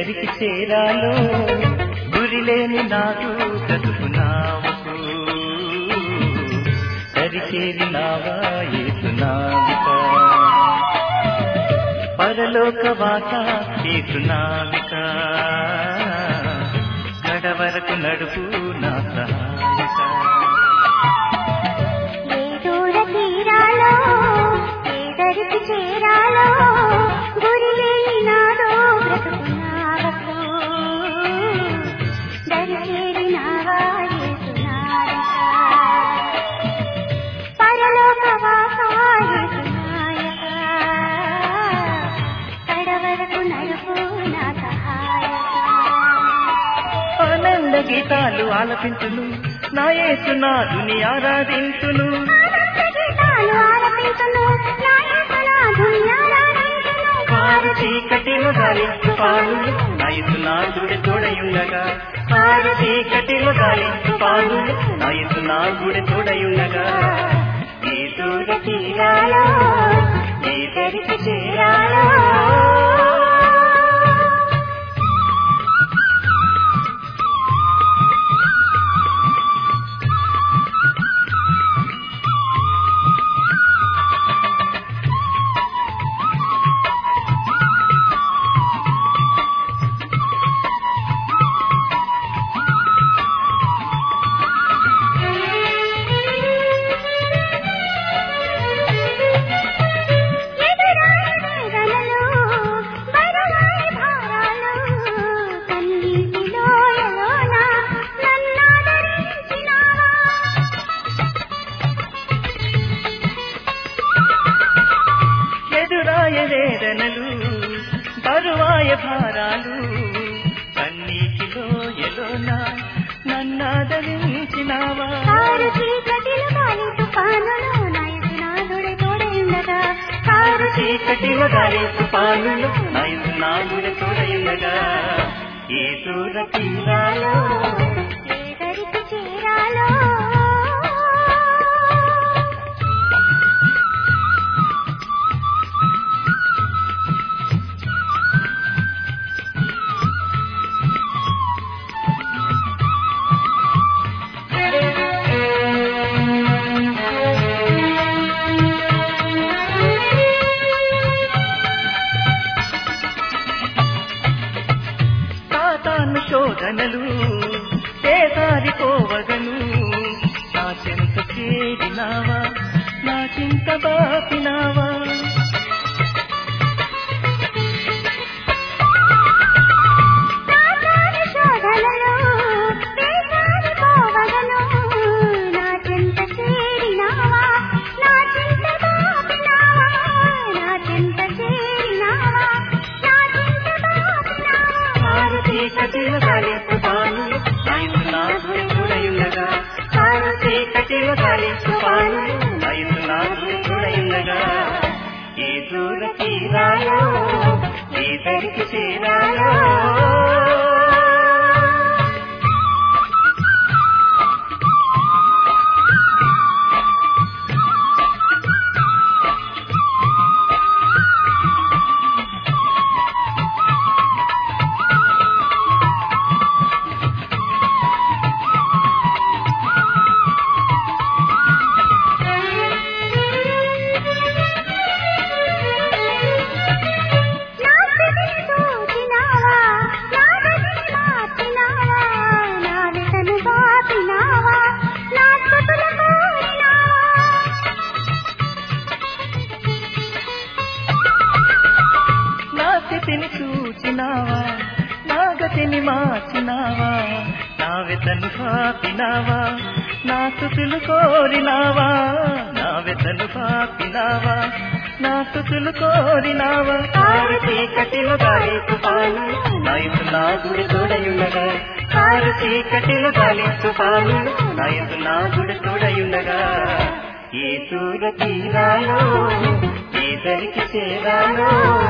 ఏదరికి చేరాలో గురిలేని నాకు బ్రతుకున్నావుకు దరిచేరినావా ఏసునావిక పరలోక వాత ఏసునావిక గడవరకు నడుపు నా సహాయక ఏ దూర తీరాలో ఏ దరికి చేరాలో గురి లేని నాదో బ్రతుకున్నావకు దరి చేరినావా యేసునాయక పరలోక వాసా యేసునాయక కడవరకు నడుపు నా సహాయక ఆనంద గీతాలు ఆలపించును నా యేసునాథుని ఆరాధించును గీతాలు ఆలపించును నా యేసునాథుని ఆరాధించును కారు చీకటిలో గాలించు పాలులు నా యేసునాథుడి తోడయుండగా కారు చీకటిలో గాలించు పాలులు నా యేసునాథుడి తోడయుండగా ఈ దూర తీరాలో ఈ దరికి చేరాలో ఎదురాయి వేదనలు, బరువాయి భారాలు, కన్నీటి లోయలోన నన్నాదరించినావా? ఎదురాయ వేదనలు బరువాయ భారాలు కన్నీటిలో ఎలోనా నన్నాదరించినావా కారు చీకటిలో గాలి తుఫానులో నా యేసునాథుడే తోడయుండగా, కారు చీకటిలో గాలి తుఫానులు నాయుడు తోడయుండగా ఏ దూర తీరాలో ఏ దరికి చేరాలో సాతాను శోధనలు చేసారిపోవగను నా చింత చేరినావా నా చింత బాపినావా నాకాని శోధనలో వేసారి పోవగను. నా చెంత చేరినావా, నా చింత బాపినావా, నా చెంత చేరినావా, నా చింత బాపినావా. కారు చీకటిలో గాలి తుఫానులు నాయుడు నాగుడి చూడయుండగా కారు చీకటిలో గాలి తుఫానులు నాయుడు నాగుడి చూడయుండగా ఏ దూర తీరాలో ఏ దరికి చేరాలో నా స్థితిని చూచినావా, నా గతిని మార్చినావా, నా వ్యతను బాపినావా, నా స్తుతులు కోరినావా. నా స్థితిని చూచినావా నా గతిని మార్చినావా నా వెతను పాపినావా నా స్థుతులు కోరినావా నా వెతను పాపినావా నా స్థుతులు కోరినావా కారు చీకటిలో గాలి తుఫాను నాయకు నా గుడి తోడయుండగా కారు చీకటిలో గాలి తుఫాను నాయకు నా గుడి తోడయుండగా ఏ దూర తీరాలో ఏ దరికి చేరాలో